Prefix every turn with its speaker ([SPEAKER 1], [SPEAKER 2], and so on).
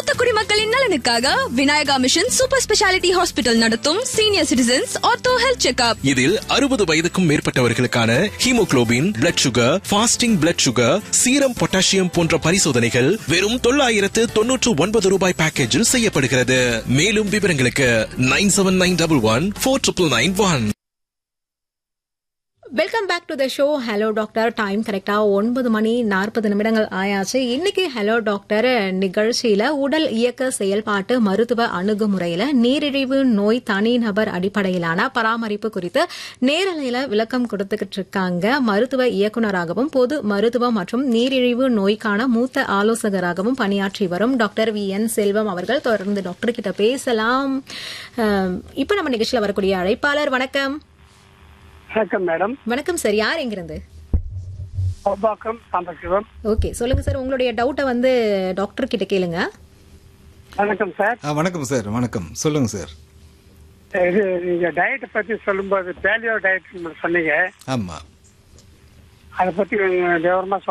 [SPEAKER 1] மூத்த குடிமக்களின் நலனுக்காக Vinayaka mission super speciality hospital நடத்தும் senior citizens ortho health checkup
[SPEAKER 2] இதில் அறுபது வயதுக்கும் மேற்பட்டவர்களுக்கான haemoglobin blood sugar fasting blood sugar serum potassium போன்ற பரிசோதனைகள் வெறும் தொள்ளாயிரத்து தொன்னூற்று ஒன்பது ரூபாய் பேக்கேஜில் செய்யப்படுகிறது மேலும் விவரங்களுக்கு nine seven nine double one four triple nine one
[SPEAKER 3] welcome back to the show hello doctor time கரெக்டா ஒன்பது மணி நாற்பது நிமிடங்கள் ஆயாச்சு இன்னைக்கு ஹலோ டாக்டர் நிகழ்ச்சியில உடல் இயக்க செயல்பாட்டு மருத்துவ அணுகுமுறையில நீரிழிவு நோய் தனிநபர் அடிப்படையிலான பராமரிப்பு குறித்து நேரலையில விளக்கம் கொடுத்துக்கிட்டு இருக்காங்க மருத்துவ இயக்குநராகவும் பொது மருத்துவம் மற்றும் நீரிழிவு நோய்க்கான மூத்த ஆலோசகராகவும் பணியாற்றி வரும் டாக்டர் வி என் செல்வம் அவர்கள் தொடர்ந்து டாக்டர் கிட்ட பேசலாம் அஹ், இப்ப நம்ம நிகழ்ச்சியில வரக்கூடிய அழைப்பாளர் வணக்கம்
[SPEAKER 4] வணக்கம் மேடம்
[SPEAKER 3] வணக்கம் சார் யார் எங்கிருந்து
[SPEAKER 4] அவ்வாக்கம் சாம்பசிவம்
[SPEAKER 3] ஓகே சொல்லுங்க சார் உங்களுடைய டவுட்டை வந்து டாக்டர் கிட்ட கேளுங்க
[SPEAKER 4] வணக்கம் சார்
[SPEAKER 5] ஆ வணக்கம் சார் வணக்கம் சொல்லுங்க சார்
[SPEAKER 4] இது நீங்க டயட் பத்தி சொல்லும்போது பேலியோ டயட் சொன்னீங்க
[SPEAKER 5] ஆமா
[SPEAKER 4] அதை பத்தி விவரமா